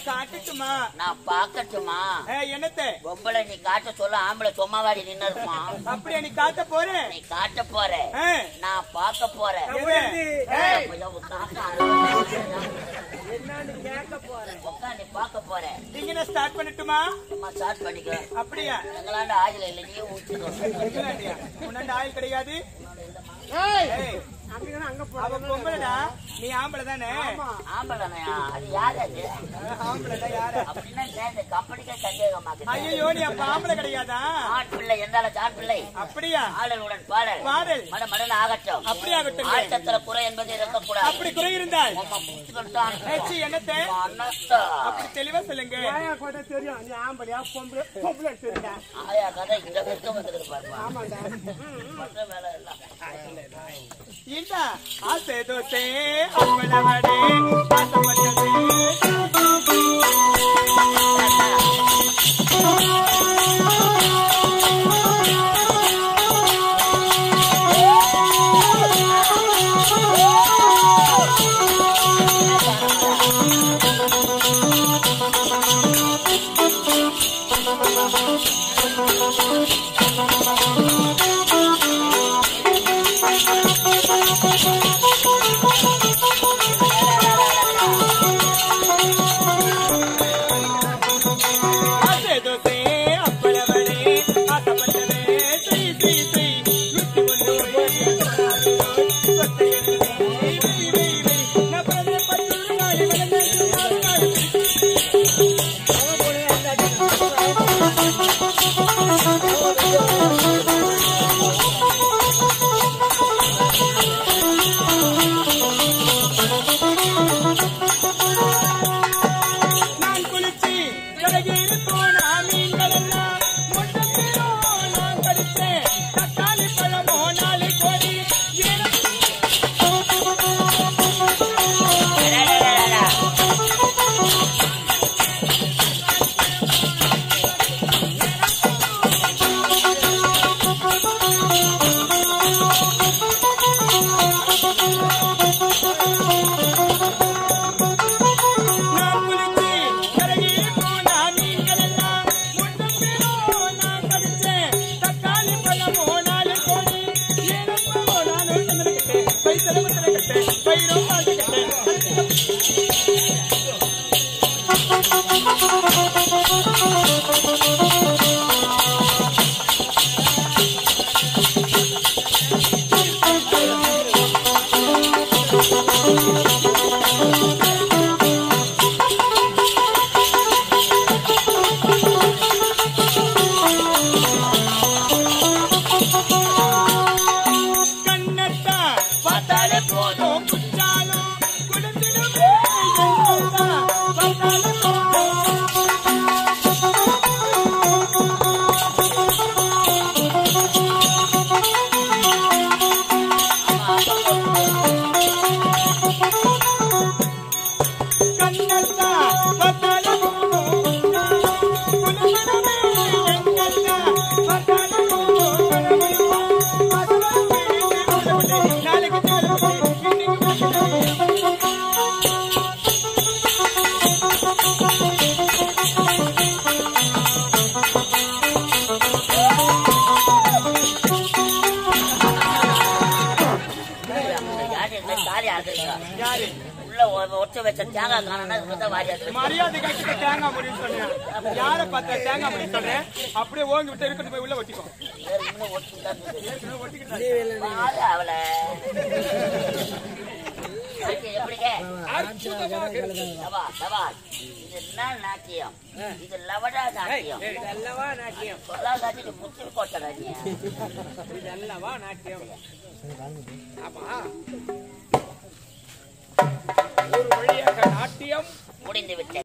நான் காட்டட்டுமா நான் பார்க்கட்டுமா ஏ, என்னத்தை பொம்பளை நீ காட்ட சொல்ல ஆம்பளை சும்மாவாடி நின்னு இருக்குமா அப்படியா நீ காட்ட போறேன் நீ காட்ட போற ஆ, நான் பார்க்க போறேன் எது? ஏய், உட்காந்து பார்க்க போறேன் இங்க நான் ஸ்டார்ட் பண்ணட்டுமா சும்மா ஸ்டார்ட் பண்ணிக்க அப்படியா எங்களாண்ட ஆஜில இல்ல நீ ஊற்றிக்கோ இல்லையா? உன்னாண்ட ஆயில் கிடையாது ஏய், அவ பொம்பளைடா நீ ஆம்பளை தானே ஆம்பளையா அது யாரு அது ஆம்பளைடா யாரு அப்படின்னா இந்த கம்பெனிக்கே சந்தேகமாக்குது ஐயோ நீ அப்ப ஆம்பளை கிடையாதா ஆண் பிள்ளை எந்தால ஆண் பிள்ளை அப்படியா ஆடலுடன் பாடல் பாடல் மட மடன் ஆகட்டும் அப்படி ஆகட்டும் ஆட்டத்துல குறை என்பது இருக்கக்கூடாது அப்படி குறை இருந்தால் உம்மா புடிச்சுக்கிட்டான். ஏச்சி, என்னத்தை மனசா. அப்படி தெளிவா சொல்லுங்க ஆயா கதை இந்த பக்கம் வந்துருக்கு பாருப்பா. மற்ற வேலை எல்லாம். இந்த ஆசை தோசை அவ்வளவடே ஆசைப்பட்டதே ஆசை தோசை அவ்வளவடே ஆசைப்பட்டதே செய் செய் செய் நூத்தி ஒன்று சொத்தை எடுத்து வை, வை, வை, வை. நான் பிறந்த பத்து நாள் வளர்ந்த நாலு நாள் நான் குளிச்சு கரையில் போன மீன்கள் எல்லாம் முட்டத்திலோ நான் கடிச்சேன் தக்காளி பழமோ நாளை கோடி எனக்கு நான் குளிச்சு கரையில் போன மீன்கள் எல்லாம் முட்டத்திலோ நான் கடிச்சேன் தக்காளி பழமோ நாளை கோடி எனக்கோ நான் ஒருத்தங்கிட்டேன் பைசல முத்தரக்கிட்டேன் பயிரோ பார்த்துக்கிட்டேன் கண்ணத்தா பார்த்தாலே போதும் குச்சாலும் குடுத்திடுமே கண்ணத்தா பார்த்தாலே போதும் கண்ணத்தா பார்த்தாலே போதும் குடுத்திடுமே கண்ணத்தா பார்த்தாலே போதும் நாளைக்கு நாளைக்கு இன்னைக்கு யாரு இந்த தாலி ஆடுறீங்க? யாரு உள்ள ஒ- ஒட்ட வச்ச தேங்காய் காணோம்னா இதுதான் வாரி ஆடுறீங்க. மரியாதை கட்டிட்டு தேங்காய் முடின்னு சொன்னேன் யாரை பார்த்தா தேங்காய் முடி சொன்னேன் அப்படியே ஓங்கி விட்டு இருக்கட்டும் போய் உள்ள ஒட்டிக்கோ வேற இன்னும் ஒட்டிக்கிட்டா இருக்குது. ஏற்கனவே ஒட்டிக்கிட்டாரு. பாரு அவளை. அதுக்கு எப்படிங்க? சபா, சபா. இது என்ன நாட்டியம்? இது லவடா நாட்டியம். சொல்லா காட்டிட்டு முத்து கொட்டடா நீ. ஒரு வழியாக நாட்டியம் முடிந்து விட்டது